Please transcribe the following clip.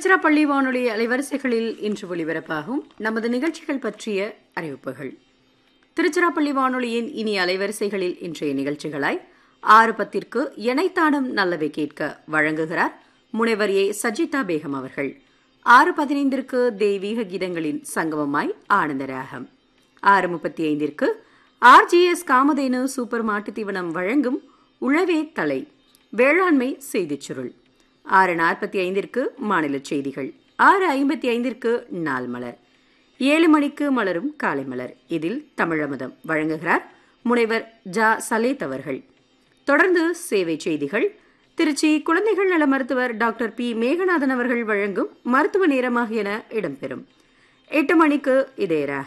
திருச்சிராப்பள்ளி வானொலி அலைவரிசைகளில் இன்று ஒலிபரப்பாகும் நமது நிகழ்ச்சிகள் பற்றிய அறிவிப்புகள் திருச்சிராப்பள்ளி வானொலியின் இனி அலைவரிசைகளில் இன்றைய நிகழ்ச்சிகளாய் ஆறு பத்திற்கு எனைத்தாடம் நல்லவை கேட்க வழங்குகிறார் முனைவர் ஏ சஜிதா பேகம் அவர்கள் ஆறு பதினைந்திற்கு தெய்வீக கீதங்களின் சங்கமமாய் ஆனந்தராகம் ஆறு முப்பத்தி ஐந்திற்கு ஆர்ஜிஎஸ் காமதேனு சூப்பர் மாட்டுத் தீவனம் வழங்கும் உழவே தலை வேளாண்மை செய்திச் சுருள் ஆறு நாற்பத்தி ஐந்திற்கு மாநில செய்திகள் ஆறு ஐம்பத்தி ஐந்திற்கு நாள் மலர் ஏழு மணிக்கு மலரும் காலை மலர் இதில் தமிழமதம் வழங்குகிறார் முனைவர் ஜா சலேத் அவர்கள் தொடர்ந்து சேவை செய்திகள் திருச்சி குழந்தைகள் நல மருத்துவர் டாக்டர் பி மேகநாதன் அவர்கள் வழங்கும் மருத்துவ நேரமாக என இடம்பெறும் எட்டு மணிக்கு இதேரா